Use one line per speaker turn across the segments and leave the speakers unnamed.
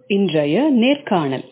இன்றைய நேர்காணல்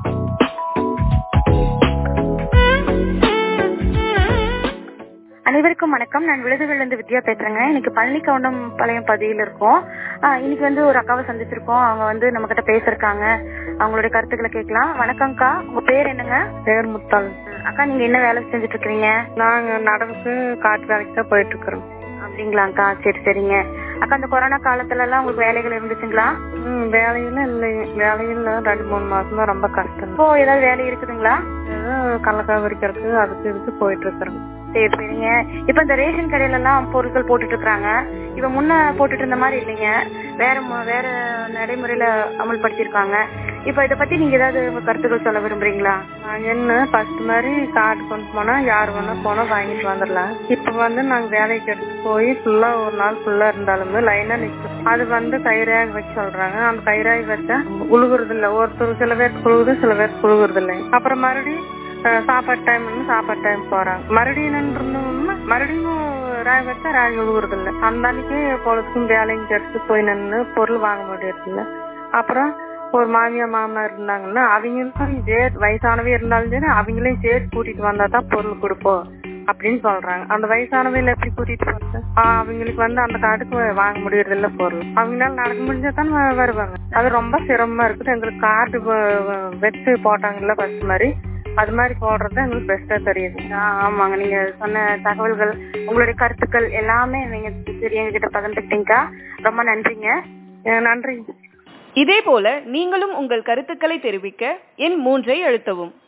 அனைவருக்கும் வணக்கம் நான் விழுதுகளிலிருந்து வித்யா பேசுறேங்க இன்னைக்கு பழனி கவுண்டம் பாளையம் பகுதியில் இருக்கோம் ஆஹ் இன்னைக்கு வந்து ஒரு அக்காவை சந்திச்சிருக்கோம் அவங்க வந்து நம்ம கிட்ட பேசிருக்காங்க அவங்களுடைய கருத்துக்களை கேட்கலாம் வணக்கம்க்கா உங்க பேர் என்னங்க
பேர் முத்தாள்
அக்கா நீங்க என்ன வேலை செஞ்சுட்டு இருக்கீங்க
நாங்க நடவுக்கு காட்டு வேலைக்கு தான் போயிட்டு இருக்கிறோம்
அப்படிங்களாக்கா சரி சரிங்க அக்கா இந்த கொரோனா காலத்துல எல்லாம் உங்களுக்கு வேலைகள் இருந்துச்சுங்களா
ம் வேலையில இல்லைங்க வேலையில் ரெண்டு மூணு மாசம் தான் ரொம்ப கஷ்டம்
இப்போ ஏதாவது வேலை இருக்குதுங்களா
ஏதோ கடலக்காய் பறிக்கிறதுக்கு அதுக்கு இதுக்கு போயிட்டு இருக்கிறோம்
சரி சரிங்க இப்ப இந்த ரேஷன் கடையில எல்லாம் பொருட்கள் போட்டுட்டு இருக்காங்க இப்ப முன்ன போட்டுட்டு இருந்த மாதிரி இல்லைங்க வேற மு- வேற நடைமுறையில அமல்படுத்தியிருக்காங்க இப்ப இத பத்தி நீங்க ஏதாவது உங்க கருத்துக்கள் சொல்ல விரும்புறீங்களா
நாங்க என்ன ஃபர்ஸ்ட் மாதிரி காட்டு கொண்டு போனா யார் வேணா போனா வாங்கிட்டு வந்துடலாம் இப்ப வந்து நாங்க வேலைக்கு எடுத்து போய் ஃபுல்லா ஒரு நாள் ஃபுல்லா இருந்தாலுமே லைனா நிற்கும் அது வந்து கயிறாக வைக்க சொல்றாங்க அந்த கயிறாக வச்சா உழுகுறது இல்ல ஒருத்தர் சில பேர் புழுகுது சில பேர் புழுகுறது இல்லை அப்புறம் மறுபடியும் அஹ், சாப்பாடு டைம் சாப்பாடு டைம் போறாங்க மறுபடியும் நின்றுருந்தோம்னா மறுபடியும் ராய் வச்சா ராய் உழுகுறது இல்ல அந்த அன்னைக்கு பொழுதுக்கும் வேலைக்கு எடுத்து போய் நின்று பொருள் வாங்க முடியறது இல்ல அப்புறம் ஒரு மாமியா மாமா இருந்தாங்கன்னா அவங்களுக்கும் இதே வயசானவே இருந்தாலும் சரி அவங்களையும் சேர்த்து கூட்டிட்டு வந்தா தான் பொருள் கொடுப்போம் அப்படின்னு சொல்றாங்க அந்த வயசானவையில எப்படி கூட்டிட்டு போறது ஆஹ் அவங்களுக்கு வந்து அந்த காட்டுக்கு வாங்க முடியறது இல்ல பொருள் அவங்களால நடக்க முடிஞ்சா தான் வ- வருவாங்க அது ரொம்ப சிரமமா இருக்குது எங்களுக்கு கார்டு வச்சு போட்டாங்கல்ல ஃபர்ஸ்ட் மாதிரி அது மாதிரி போடுறது தான் எங்களுக்கு பெஸ்டா தெரியுது
ஆ- ஆமாங்க நீங்க சொன்ன தகவல்கள் உங்களுடைய கருத்துக்கள் எல்லாமே நீங்க சரி எங்ககிட்ட பகிர்ந்துக்கிட்டீங்கக்கா ரொம்ப நன்றிங்க
அஹ் நன்றி
இதேபோல நீங்களும் உங்கள் கருத்துக்களை தெரிவிக்க எண் மூன்றை அழுத்தவும்